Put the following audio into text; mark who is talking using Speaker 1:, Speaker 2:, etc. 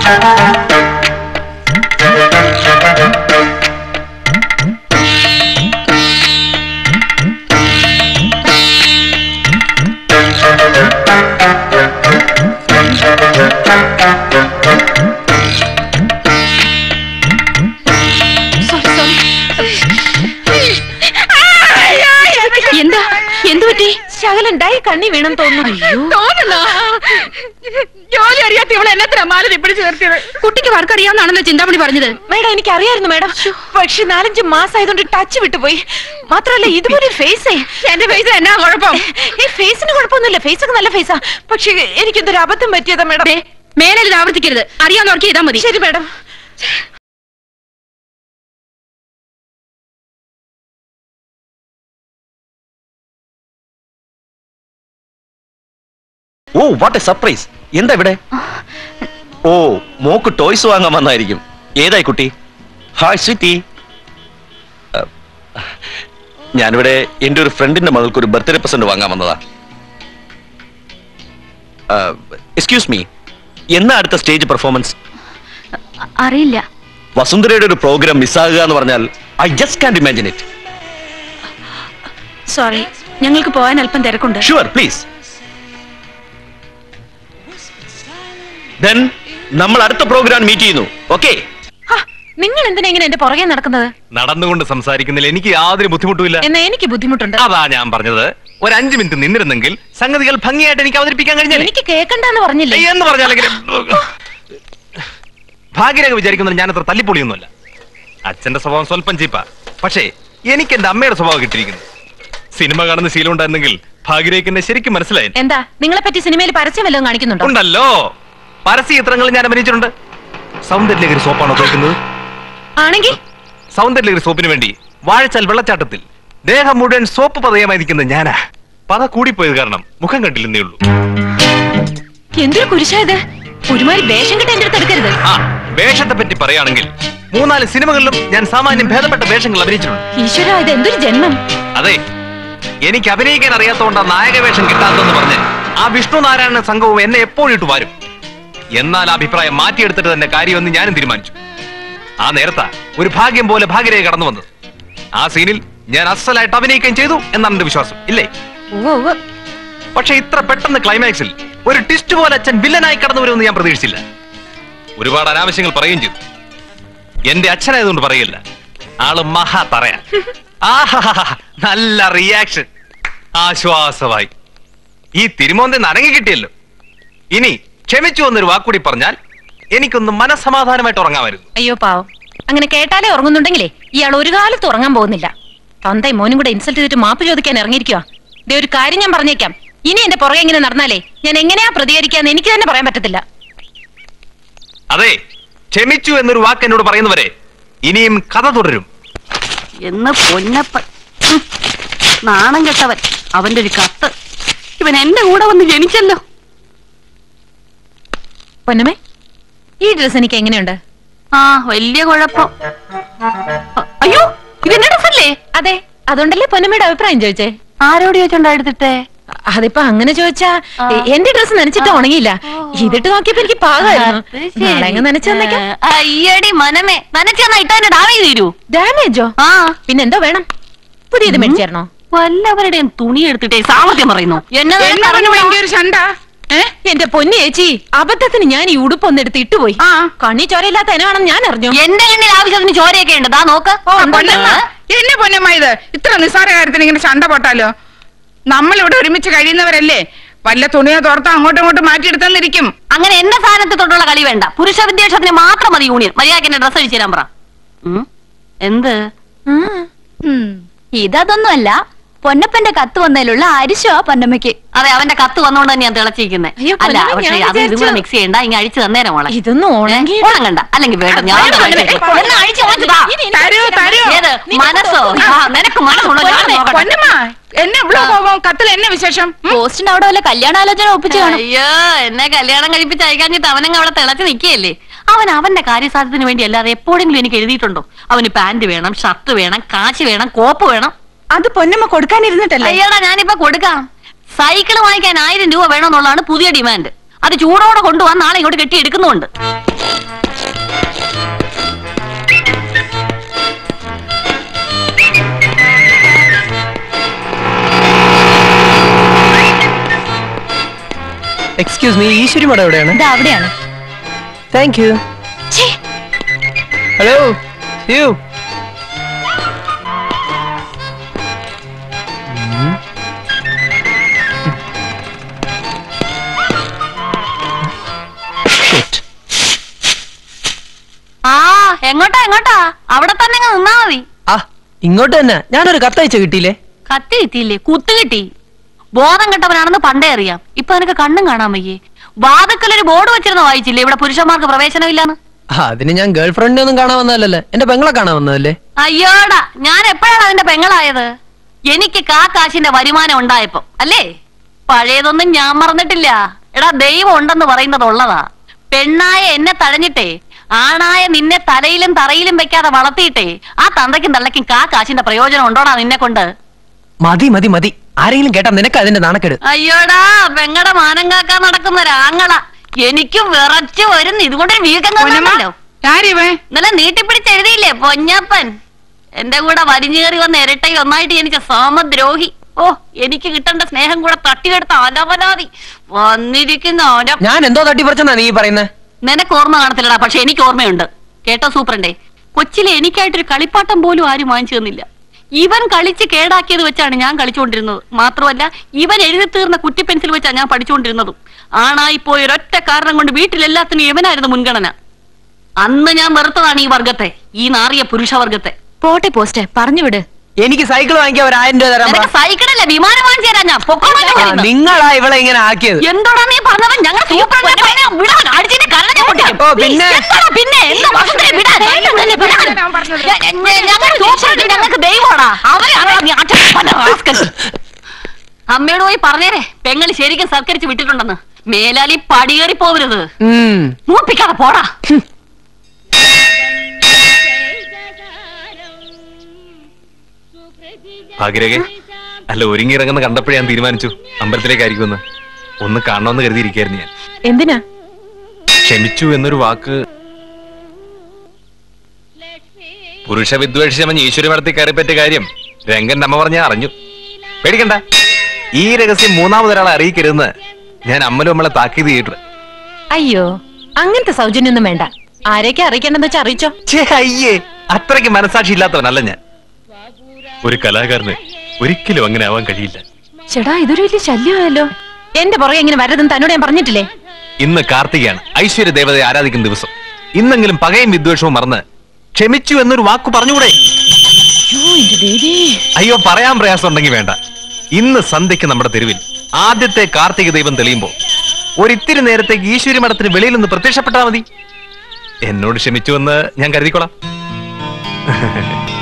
Speaker 1: എന്താ എന്തു പറ്റി ശകലുണ്ടായി കണ്ണി വീണം തോന്നുന്നു
Speaker 2: തോന്നുന്നോ ജോലി അറിയാത്ത ഇവളെ എന്നത്ര മാലതി പിടിച്ചു നിർത്തിയത്
Speaker 1: കുട്ടിക്ക് വർക്കറിയാവുന്നാണല്ലോ ചിന്താമണി പറഞ്ഞത്
Speaker 2: മേഡം എനിക്ക് അറിയായിരുന്നു മേഡം പക്ഷെ നാലഞ്ച് മാസം ആയതുകൊണ്ട് ടച്ച് വിട്ടുപോയി മാത്രമല്ല ഇതുപോലെ ഫേസേ എന്റെ ഫേസ് എന്നാ കുഴപ്പം ഈ ഫേസിന് കുഴപ്പമൊന്നുമില്ല ഫേസ് ഒക്കെ നല്ല ഫേസാ പക്ഷെ എനിക്കെന്തൊരു അബദ്ധം പറ്റിയതാ മേഡം
Speaker 1: മേലെ ഇത് ആവർത്തിക്കരുത് അറിയാവുന്നവർക്ക് ചെയ്താൽ മതി
Speaker 2: ശരി madam
Speaker 3: oh what a surprise എന്താ ഇവിടെ ഓ മോക്ക് ടോയ്സ് വാങ്ങാൻ വന്നായിരിക്കും ഏതായി കുട്ടി ഹായ് സ്വീറ്റി അഹ്, ഞാനിവിടെ എന്റെ ഒരു ഫ്രണ്ടിന്റെ മകൾക്ക് ഒരു ബർത്ത്ഡേ പ്രസന്റ് വാങ്ങാൻ വന്നതാ എക്സ്ക്യൂസ് മീ എന്നാ അടുത്ത സ്റ്റേജ് പെർഫോമൻസ്
Speaker 1: അറിയില്ല
Speaker 3: വസുന്ധരയുടെ ഒരു പ്രോഗ്രാം മിസ്സാകുക എന്ന് പറഞ്ഞാൽ I just can imagine it
Speaker 1: sorry ഞങ്ങൾക്ക് പോകാൻ അല്പം തിരക്കുണ്ട്
Speaker 3: ഷുവർ പ്ലീസ് ദെൻ നമ്മൾ അടുത്ത പ്രോഗ്രാം മീറ്റ് ചെയ്യുന്നു ഓക്കെ
Speaker 2: നിങ്ങൾ എന്തിനാ ഇങ്ങനെ എന്റെ പുറകെ നടക്കുന്നത്
Speaker 4: നടന്നുകൊണ്ട് സംസാരിക്കുന്നതിൽ എനിക്ക് യാതൊരു ബുദ്ധിമുട്ടുമില്ല
Speaker 2: എന്നാ എനിക്ക് ബുദ്ധിമുട്ടുണ്ട്
Speaker 4: അതാ ഞാൻ പറഞ്ഞത് ഒരു അഞ്ചു മിനിറ്റ് നിന്നിരുന്നെങ്കിൽ സംഗതികൾ ഭംഗിയായിട്ട് എനിക്ക് അവതരിപ്പിക്കാൻ കഴിഞ്ഞാൽ
Speaker 2: എനിക്ക് കേക്കണ്ടെന്ന് പറഞ്ഞില്ലേ
Speaker 4: എന്ന് പറഞ്ഞാലെങ്കിൽ ഭാഗ്യരേഖ വിചാരിക്കുന്നത് ഞാൻ അത്ര തല്ലിപ്പൊളിയൊന്നുമല്ല അച്ഛന്റെ സ്വഭാവം സ്വല്പം ചീപ്പ പക്ഷേ എനിക്ക് എന്റെ അമ്മയുടെ സ്വഭാവം കിട്ടിയിരിക്കുന്നു സിനിമ കാണുന്ന ശീലം ഉണ്ടായിരുന്നെങ്കിൽ ഭാഗ്യരേഖ എന്നെ ശരിക്കും മനസ്സിലായി
Speaker 2: എന്താ നിങ്ങളെ പറ്റി സിനിമയിൽ പരസ്യം വല്ലതും കാണിക്കുന്നുണ്ടോ
Speaker 4: ഉണ്ടല്ലോ പരസ്യ ചിത്രങ്ങൾ ഞാൻ അഭിനയിച്ചിട്ടുണ്ട് സൗന്ദര്യലഹരി സോപ്പാണോ തോക്കുന്നത്
Speaker 2: ആണെങ്കിൽ
Speaker 4: സൗന്ദര്യലഹരി സോപ്പിന് വേണ്ടി വാഴച്ചാൽ വെള്ളച്ചാട്ടത്തിൽ ദേഹം മുഴുവൻ സോപ്പ് പതയമായി നിൽക്കുന്നത് ഞാനാ പത കൂടിപ്പോയത് കാരണം മുഖം കണ്ടില്ലെന്നേ ഉള്ളൂ
Speaker 2: എന്തൊരു കുരിശായത് ഒരുമാതിരി വേഷം കിട്ട എന്റെ അടുത്ത് എടുക്കരുത്
Speaker 4: ആ വേഷത്തെ പറ്റി പറയുകയാണെങ്കിൽ മൂന്നാല് സിനിമകളിലും ഞാൻ സാമാന്യം ഭേദപ്പെട്ട വേഷങ്ങൾ അഭിനയിച്ചിട്ടുണ്ട്
Speaker 2: ഈശ്വര ഇത് എന്തൊരു ജന്മം
Speaker 4: അതെ എനിക്ക് അഭിനയിക്കാൻ അറിയാത്തതുകൊണ്ടാ നായക വേഷം കിട്ടാത്തതെന്ന് പറഞ്ഞ് ആ വിഷ്ണു നാരായണ സംഘവും എന്നെ എപ്പോഴും ഇട്ട് വാരും എന്നാൽ ആ അഭിപ്രായം മാറ്റിയെടുത്തിട്ട് തന്നെ കാര്യമെന്ന് ഞാനും തീരുമാനിച്ചു ആ നേരത്താ ഒരു ഭാഗ്യം പോലെ ഭാഗ്യരേഖ കടന്നു വന്നത് ആ സീനിൽ ഞാൻ അസലായിട്ട് അഭിനയിക്കുകയും ചെയ്തു എന്നാണ് എന്റെ വിശ്വാസം ഇല്ലേ പക്ഷെ ഇത്ര പെട്ടെന്ന് ക്ലൈമാക്സിൽ ഒരു ടിസ്റ്റ് പോലെ അച്ഛൻ വില്ലനായി കടന്നു വരുമെന്ന് ഞാൻ പ്രതീക്ഷിച്ചില്ല ഒരുപാട് അനാവശ്യങ്ങൾ പറയുകയും ചെയ്തു എന്റെ അച്ഛനായതുകൊണ്ട് പറയില്ല ആള് മഹാ പറയാ ആഹാ നല്ല റിയാക്ഷൻ ആശ്വാസമായി ഈ തിരുമോന്തെ നരങ്ങി കിട്ടിയല്ലോ ഇനി ക്ഷമിച്ചു എന്നൊരു വാക്കുകൂടി പറഞ്ഞാൽ എനിക്കൊന്ന് മനസമാധാനമായിട്ട് ഉറങ്ങാമായിരുന്നു
Speaker 2: അയ്യോ പാവം അങ്ങനെ കേട്ടാലേ ഉറങ്ങുന്നുണ്ടെങ്കിലേ ഇയാൾ ഒരു കാലത്ത് ഉറങ്ങാൻ പോകുന്നില്ല തന്തയും മോനും കൂടെ ഇൻസൾട്ട് ചെയ്തിട്ട് മാപ്പ് ചോദിക്കാൻ ഇറങ്ങിയിരിക്കുക ദേ ഒരു കാര്യം ഞാൻ പറഞ്ഞേക്കാം ഇനി എന്റെ പുറകെ ഇങ്ങനെ നടന്നാലേ ഞാൻ എങ്ങനെയാ പ്രതികരിക്കാന്ന് എനിക്ക് തന്നെ പറയാൻ പറ്റത്തില്ല
Speaker 4: അതെ ക്ഷമിച്ചു എന്നൊരു വാക്ക് എന്നോട് പറയുന്നവരെ ഇനിയും കഥ തുടരും
Speaker 5: എന്ന് പൊന്നപ്പൻ ഹും. നാണം കെട്ടവൻ അവന്റെ ഒരു കത്ത് ഇവൻ എന്റെ കൂടെ വന്ന് ജനിച്ചല്ലോ
Speaker 2: പൊന്നമേ ഈ ഡ്രസ് എനിക്ക് എങ്ങനെയുണ്ട്
Speaker 5: ആ വലിയ കുഴപ്പം അ- അയ്യോ ഇതെന്നെ ഡ്രസ്സല്ലേ
Speaker 2: അതെ അതുകൊണ്ടല്ലേ പൊന്നമ്മയുടെ അഭിപ്രായം ചോദിച്ചേ
Speaker 5: ആരോട് ചോദിച്ചോണ്ടാ എടുത്തിട്ടേ
Speaker 2: അതിപ്പോ അങ്ങനെ ചോദിച്ചാ
Speaker 5: ആ.
Speaker 2: എ- എന്റെ ഡ്രസ് നനച്ചിട്ട് ഉണങ്ങിയില്ല ഇതിട്ട് നോക്കിയപ്പോ എനിക്ക് പാകമായിരുന്നു
Speaker 5: അത് ശരി.
Speaker 2: നാളെ അങ്ങ് നനച്ചു തന്നേക്കാം
Speaker 5: ഏ, അയ്യടി മനമേ നനച്ചെന്നാ ഇട്ടതിന്റെ ഡാമേജ് തീരൂ
Speaker 2: ഡാമേജോ
Speaker 5: ആ
Speaker 2: പിന്നെന്തോ വേണം പുതിയത് മേടിച്ചേരണോ
Speaker 5: വല്ലവരുടെയും തുണി എടുത്തിട്ടേ സാമർത്ഥ്യം പറയുന്നു എന്നെ നിനക്ക്
Speaker 1: എന്നവന്
Speaker 5: അറിഞ്ഞൂടാ.
Speaker 1: ഭയങ്കര ഒരു ചണ്ട
Speaker 2: ഏ എന്റെ പൊന്നി ചേച്ചി അബദ്ധത്തിന് ഞാൻ ഈ ഉടുപ്പ് ഒന്ന് എടുത്ത് ഇട്ടുപോയി
Speaker 1: ആ.
Speaker 2: കണ്ണി ചോരയില്ലാത്ത എനാണെന്ന് ഞാൻ അറിഞ്ഞു
Speaker 5: എന്റെ കണ്ണിൽ ആവശ്യത്തിന് ചോരയൊക്കെ ഉണ്ട് ദാ നോക്ക്
Speaker 1: ഓ പൊന്നമ്മ എന്നെ പൊന്നമ്മ ഇത് ഇത്ര നിസ്സാര കാര്യത്തിന് ഇങ്ങനെ ചണ്ട പൊട്ടാലോ നമ്മളിവിടെ ഒരുമിച്ച് കഴിയുന്നവരല്ലേ വല്ല തുണിയോ തോർത്തോ അങ്ങോട്ടും ഇങ്ങോട്ടും മാറ്റിയെടുത്തെന്നിരിക്കും
Speaker 5: അങ്ങനെ എന്റെ സ്ഥാനത്ത് തൊട്ടുള്ള കളി വേണ്ട പുരുഷ വിദ്വേഷത്തിന് മാത്രം മതി യൂണിയൻ മര്യാദക്ക് എന്റെ ഡ്രസ് അഴിച്ചു തരാൻ പറ ഉം? എന്ത്
Speaker 6: ഇതൊന്നുമല്ല പൊന്നപ്പന്റെ കത്ത് വന്നതിലുള്ള അരിശോ പൊന്നമ്മയ്ക്ക്
Speaker 5: അതെ അവന്റെ കത്ത് വന്നുകൊണ്ട് തന്നെ ഞാൻ തിളച്ചിരിക്കുന്നത്
Speaker 2: അയ്യോ,
Speaker 5: അല്ല
Speaker 2: പൊന്നമ്മ,
Speaker 5: പക്ഷെ
Speaker 2: ഞാൻ
Speaker 5: അത് ഇതും കൂടെ
Speaker 2: വിചാരിച്ചു-
Speaker 5: മിക്സ് ചെയ്യണ്ട ഇങ്ങനെ അഴിച്ചു തന്നേരം മോളെ
Speaker 2: ഇതൊന്നും ഉണങ്ങി
Speaker 5: ഉണങ്ങണ്ട അല്ലെങ്കിൽ വേണ്ട ഞാൻ
Speaker 2: വേണ്ട,
Speaker 5: അഴിച്ചു
Speaker 2: വേണ്ട,
Speaker 5: തരാം.
Speaker 2: വേണ്ട.
Speaker 5: എന്നാ അഴിച്ച് മാറ്റി താ.
Speaker 1: തരൂ തരൂ
Speaker 5: ഏത് മനസ്സോ ആ, നിനക്ക് മനസ്സുണ്ടോ ഞാൻ
Speaker 1: പൊന്നമ്മേ,
Speaker 5: നോക്കട്ടെ.
Speaker 1: പൊന്നമ്മ എന്നെ ഇവിടെ പോകും കത്തിൽ എന്നെ വിശേഷം ഉം?
Speaker 6: പോസ്റ്റിന് അവിടെ വല്ല കല്യാണാലോചന ഒപ്പിച്ച് കാണും
Speaker 5: അയ്യോ എന്നെ കല്യാണം കഴിപ്പിച്ച് അയക്കാഞ്ഞിട്ട് അവനങ്ങ് അവിടെ തിളച്ച് നിൽക്കുകയല്ലേ അവൻ അവന്റെ കാര്യസാധ്യത്തിന് വേണ്ടി അല്ലാതെ എപ്പോഴെങ്കിലും എനിക്ക് എഴുതിയിട്ടുണ്ടോ അവന് പാന്റ് വേണം ഷർട്ട് വേണം കാശ് വേണം കോപ്പ് വേണം
Speaker 2: അത് പൊന്നമ്മ കൊടുക്കാനിരുന്നിട്ടല്ലേ
Speaker 5: അയ്യടാ ഞാനിപ്പോ കൊടുക്കാം സൈക്കിൾ വാങ്ങിക്കാൻ ആയിരം രൂപ വേണമെന്നുള്ളതാണ് പുതിയ ഡിമാൻഡ് അത് ചൂടോടെ കൊണ്ടുപോകാൻ നാളെ ഇങ്ങോട്ട് കെട്ടി എടുക്കുന്നുണ്ട്
Speaker 7: എക്സ്ക്യൂസ് മീ ഈശ്വരി മഠം എവിടെയാണ്
Speaker 6: ഇതാ അവിടെയാണ്
Speaker 7: താങ്ക് യു
Speaker 6: ഛേ,
Speaker 7: ഹലോ യു
Speaker 5: ആ എങ്ങോട്ടാ എങ്ങോട്ടാ അവിടെ തന്നെ അങ്ങ് നിന്നാ മതി
Speaker 7: ആ ഇങ്ങോട്ട് തന്നെ ഞാനൊരു കത്തയച്ച കിട്ടിയില്ലേ
Speaker 5: കത്തി കിട്ടിയില്ലേ കുത്തു കിട്ടി ബോധം കെട്ടവനാണെന്ന് പണ്ടേ അറിയാം ഇപ്പൊ നിനക്ക് കണ്ണും കാണാൻ വയ്യേ വാതുക്കൽ ഒരു ബോർഡ് വെച്ചിരുന്ന വായിച്ചില്ലേ ഇവിടെ പുരുഷന്മാർക്ക് പ്രവേശനമില്ലാന്ന്
Speaker 7: ആ അതിന് ഞാൻ ഗേൾ ഫ്രണ്ടിനെ ഒന്നും കാണാൻ വന്നതല്ലല്ലേ എന്റെ പെങ്ങളെ കാണാൻ വന്നതല്ലേ
Speaker 5: അയ്യോടാ ഞാൻ എപ്പോഴാണ് അതിന്റെ പെങ്ങളായത് എനിക്ക് കാക്കാശിന്റെ വരുമാനം ഉണ്ടായപ്പോ അല്ലേ പഴയതൊന്നും ഞാൻ മറന്നിട്ടില്ല എടാ ദൈവം ഉണ്ടെന്ന് പറയുന്നത് ഉള്ളതാ പെണ്ണായ എന്നെ തഴഞ്ഞിട്ടേ ആണായ നിന്നെ തലയിലും തറയിലും വെക്കാതെ വളർത്തിയിട്ടേ ആ തന്തയ്ക്കും തള്ളയ്ക്കും കാക്കാശിന്റെ പ്രയോജനം ഉണ്ടോടാ നിന്നെ കൊണ്ട്
Speaker 7: മതി മതി മതി ആരെങ്കിലും കേട്ടാ നിനക്ക് അതിന്റെ നാണക്കേട്
Speaker 5: അയ്യോടാ പെങ്ങടെ മാനം കാക്കാൻ നടക്കുന്ന ഒരാങ്ങള എനിക്കും വിറച്ചു വരുന്നു ഇതുകൊണ്ട് വീക്കം കാണാമല്ലോ
Speaker 1: ആരിവേ
Speaker 5: ഇന്നലെ നീട്ടിപ്പിടിച്ച് എഴുതിയില്ലേ പൊന്നപ്പൻ എന്റെ കൂടെ വലിഞ്ഞു കയറി വന്ന ഇരട്ടയിൽ ഒന്നായിട്ട് എനിക്ക് സാമദ്രോഹി ഓ എനിക്ക് കിട്ടേണ്ട സ്നേഹം കൂടെ തട്ടിയെടുത്ത അലവലാതി വന്നിരിക്കുന്ന ഓരോ
Speaker 7: ഞാൻ എന്തോ തട്ടിപ്പറിച്ചെന്നാ നീ പറയുന്നത്
Speaker 5: നിനക്ക് ഓർമ്മ കാണത്തില്ലടാ പക്ഷെ എനിക്ക് ഓർമ്മയുണ്ട് കേട്ടോ സൂപ്രണ്ടേ കൊച്ചിലെ എനിക്കായിട്ടൊരു കളിപ്പാട്ടം പോലും ആരും വാങ്ങിച്ചു തന്നില്ല ഇവൻ കളിച്ച് കേടാക്കിയത് വെച്ചാണ് ഞാൻ കളിച്ചുകൊണ്ടിരുന്നത് മാത്രമല്ല ഇവൻ എഴുതി തീർന്ന കുറ്റി പെൻസിൽ വെച്ചാണ് ഞാൻ പഠിച്ചുകൊണ്ടിരുന്നതും ആണായി പോയ ഒരൊറ്റ കാരണം കൊണ്ട് വീട്ടിലെല്ലാത്തിനും ഇവനായിരുന്നു മുൻഗണന അന്ന് ഞാൻ വെറുത്തതാണ് ഈ വർഗത്തെ ഈ നാറിയ പുരുഷവർഗത്തെ
Speaker 6: പോട്ടെ പോസ്റ്റ് പറഞ്ഞു വിട്
Speaker 7: എനിക്ക് സൈക്കിൾ വാങ്ങിക്കാൻ ഒരു ആയിരം രൂപ തരാൻ പറ.
Speaker 5: നിനക്ക് സൈക്കിളല്ല വിമാനം വാങ്ങിച്ചു തരാം ഞാൻ പൊക്കോളാൻ
Speaker 7: ആ, നിങ്ങളാ ഇവളെ ഇങ്ങനെ ആക്കിയത്
Speaker 5: എന്തോടാ നീ പറഞ്ഞവൻ ഞങ്ങൾ സൂപ്രണ്ട് പറഞ്ഞ വിടാൻ അടിച്ചിട്ട് കരഞ്ഞ പൊട്ടിക്കും
Speaker 7: ഓ, പിന്നെ?
Speaker 5: എന്താടാ പിന്നെ എന്താ വസന്തയെ വിടാൻ തന്നെ വിടാൻ ഞങ്ങൾ സൂപ്രണ്ട് ഞങ്ങൾക്ക് ദൈവമാടാ അവരാണ് നീ അച്ഛൻ റാസ്കൽ. അമ്മയോട് പോയി പറഞ്ഞേരെ പെങ്ങള് ശരിക്കും സൽക്കരിച്ച് വിട്ടിട്ടുണ്ടെന്ന് മേലാലി പടിയേറി പോവരുത്
Speaker 7: ഉം.
Speaker 5: മൂപ്പിക്കാതെ പോടാ
Speaker 4: ഭാഗ്യരേഖ അല്ല ഒരുങ്ങിയിറങ്ങുന്ന കണ്ടപ്പോഴേ ഞാൻ തീരുമാനിച്ചു അമ്പലത്തിലേക്കായിരിക്കുമെന്ന് ഒന്ന് കാണണമെന്ന് കരുതിയിരിക്കായിരുന്നു ഞാൻ
Speaker 2: എന്തിനാ
Speaker 4: ക്ഷമിച്ചു എന്നൊരു വാക്ക് പുരുഷ വിദ്വേഷിച്ചവൻ ഈശ്വരി മടത്തി കയറിപ്പറ്റിയ കാര്യം രംഗന്റെ അമ്മ പറഞ്ഞ അറിഞ്ഞു പേടിക്കണ്ട ഈ രഹസ്യം മൂന്നാമതൊരാളെ അറിയിക്കരുതെന്ന് ഞാൻ അമ്മലും നമ്മളെ താക്കീത് ചെയ്തിട്ടുണ്ട്
Speaker 2: അയ്യോ അങ്ങനത്തെ സൗജന്യൊന്നും വേണ്ട ആരെയൊക്കെ അറിയിക്കണ്ടെന്ന് വെച്ചാ അറിയിച്ചോ
Speaker 4: ഛേ, അയ്യേ അത്രയ്ക്ക് മനസാക്ഷി ഇല്ലാത്തവനല്ല ഞാൻ ഒരു കലാകാരന് ഒരിക്കലും അങ്ങനെ ആവാൻ കഴിയില്ല
Speaker 2: ചേടാ ഇതൊരു വലിയ ശല്യമായല്ലോ എന്റെ പുറകെ ഇങ്ങനെ വരരുതെന്ന് തന്നോട് ഞാൻ പറഞ്ഞിട്ടില്ലേ
Speaker 4: ഇന്ന് കാർത്തികയാണ് ഐശ്വര്യ ദേവതയെ ആരാധിക്കുന്ന ദിവസം ഇന്നെങ്കിലും പകയും വിദ്വേഷവും മറന്ന് ക്ഷമിച്ചു എന്നൊരു വാക്കു പറഞ്ഞുകൂടെ അയ്യോ പറയാൻ പ്രയാസം ഉണ്ടെങ്കിൽ വേണ്ട ഇന്ന് സന്ധ്യയ്ക്ക് നമ്മുടെ തെരുവിൽ ആദ്യത്തെ കാർത്തിക ദൈവം തെളിയുമ്പോ ഒരിത്തിരി നേരത്തേക്ക് ഈശ്വരി മഠത്തിന് വെളിയിൽ നിന്ന് പ്രത്യക്ഷപ്പെട്ടാൽ മതി എന്നോട് ക്ഷമിച്ചുവെന്ന് ഞാൻ കരുതിക്കോളാം